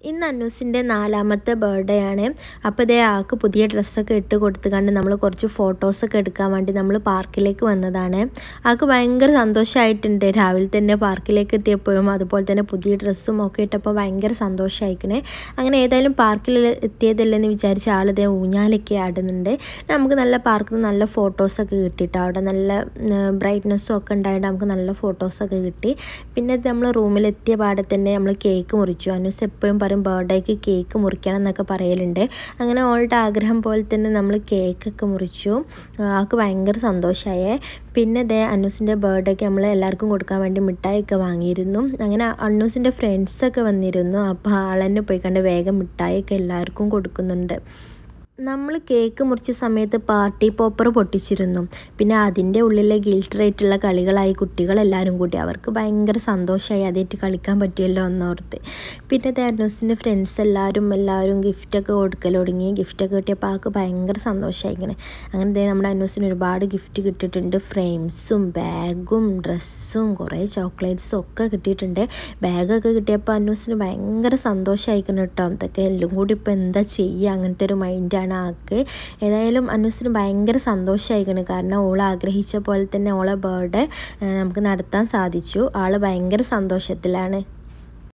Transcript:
ഇന്ന് അന്നൂസിൻ്റെ നാലാമത്തെ ബർത്ത്ഡേ ആണ് അപ്പോൾ ഇതേ ആൾക്ക് പുതിയ ഡ്രസ്സൊക്കെ ഇട്ട് കൊടുത്തുകൊണ്ട് നമ്മൾ കുറച്ച് ഫോട്ടോസൊക്കെ എടുക്കാൻ വേണ്ടി നമ്മൾ പാർക്കിലേക്ക് വന്നതാണ് ആൾക്ക് ഭയങ്കര സന്തോഷമായിട്ടുണ്ട് രാവിലെ തന്നെ പാർക്കിലേക്ക് എത്തിയപ്പോഴും അതുപോലെ തന്നെ പുതിയ ഡ്രസ്സും ഒക്കെ ഇട്ടപ്പോൾ ഭയങ്കര സന്തോഷമായിക്കണേ അങ്ങനെ ഏതായാലും പാർക്കിൽ എത്തിയതല്ലെന്ന് വിചാരിച്ച ആൾ ഇതേ ഊഞ്ഞാലൊക്കെ ആടുന്നുണ്ട് നമുക്ക് നല്ല പാർക്കിൽ നിന്ന് നല്ല ഫോട്ടോസൊക്കെ കിട്ടിയിട്ട് അവിടെ നല്ല ബ്രൈറ്റ്നസ്സും ഒക്കെ ഉണ്ടായിട്ട് നമുക്ക് നല്ല ഫോട്ടോസൊക്കെ കിട്ടി പിന്നെ ഇത് നമ്മൾ റൂമിലെത്തിയ പാടെ തന്നെ നമ്മൾ കേക്ക് മുറിച്ചു അനൂസ് എപ്പോഴും പറയും ബർത്ത്ഡേക്ക് കേക്ക് മുറിക്കണം എന്നൊക്കെ പറയലുണ്ട് അങ്ങനെ ഓളുടെ ആഗ്രഹം പോലെ തന്നെ നമ്മൾ കേക്കൊക്കെ മുറിച്ചു ആൾക്ക് ഭയങ്കര സന്തോഷമായേ പിന്നെ ദേ അന്നൂസിൻ്റെ ബർത്ത്ഡേക്ക് നമ്മൾ എല്ലാവർക്കും കൊടുക്കാൻ വേണ്ടി മിഠായിയൊക്കെ വാങ്ങിയിരുന്നു അങ്ങനെ അന്നൂസിൻ്റെ ഫ്രണ്ട്സൊക്കെ വന്നിരുന്നു അപ്പോൾ ആളെന്നെ പോയി കണ്ട് വേഗം മിഠായിയൊക്കെ എല്ലാവർക്കും കൊടുക്കുന്നുണ്ട് നമ്മൾ കേക്ക് മുറിച്ച സമയത്ത് പാർട്ടി പോപ്പർ പൊട്ടിച്ചിരുന്നു പിന്നെ അതിൻ്റെ ഉള്ളിലെ ഗിൽട്ടറായിട്ടുള്ള കളികളായി കുട്ടികളെല്ലാവരും കൂടി അവർക്ക് ഭയങ്കര സന്തോഷമായി അതായിട്ട് കളിക്കാൻ പറ്റിയല്ലോ എന്നോർത്ത് പിന്നെ ധാരണോസിൻ്റെ ഫ്രണ്ട്സ് എല്ലാവരും എല്ലാവരും ഗിഫ്റ്റൊക്കെ കൊടുക്കൽ തുടങ്ങി ഗിഫ്റ്റൊക്കെ കിട്ടിയപ്പോൾ ആൾക്ക് ഭയങ്കര സന്തോഷമായിങ്ങനെ അങ്ങനെ ദേ നമ്മുടെ അന്നൂസിന് ഒരുപാട് ഗിഫ്റ്റ് കിട്ടിയിട്ടുണ്ട് ഫ്രെയിംസും ബാഗും ഡ്രസ്സും കുറേ ചോക്ലേറ്റ്സും ഒക്കെ കിട്ടിയിട്ടുണ്ട് ബാഗൊക്കെ കിട്ടിയപ്പോൾ അന്നൂസിന് ഭയങ്കര സന്തോഷമായിക്കണം കേട്ടോ അതൊക്കെ എല്ലാം കൂടി ഇപ്പോൾ എന്താ ചെയ്യുക അങ്ങനത്തെ ഒരു മൈൻഡാണ് ആണ് ആൾക്ക് ഏതായാലും അനൂസിന് ഭയങ്കര സന്തോഷമായിരിക്കണം കാരണം ഓൾ ആഗ്രഹിച്ച പോലെ തന്നെ ഓളെ ബർത്ത്ഡേ നമുക്ക് നടത്താൻ സാധിച്ചു ആൾ ഭയങ്കര സന്തോഷത്തിലാണ്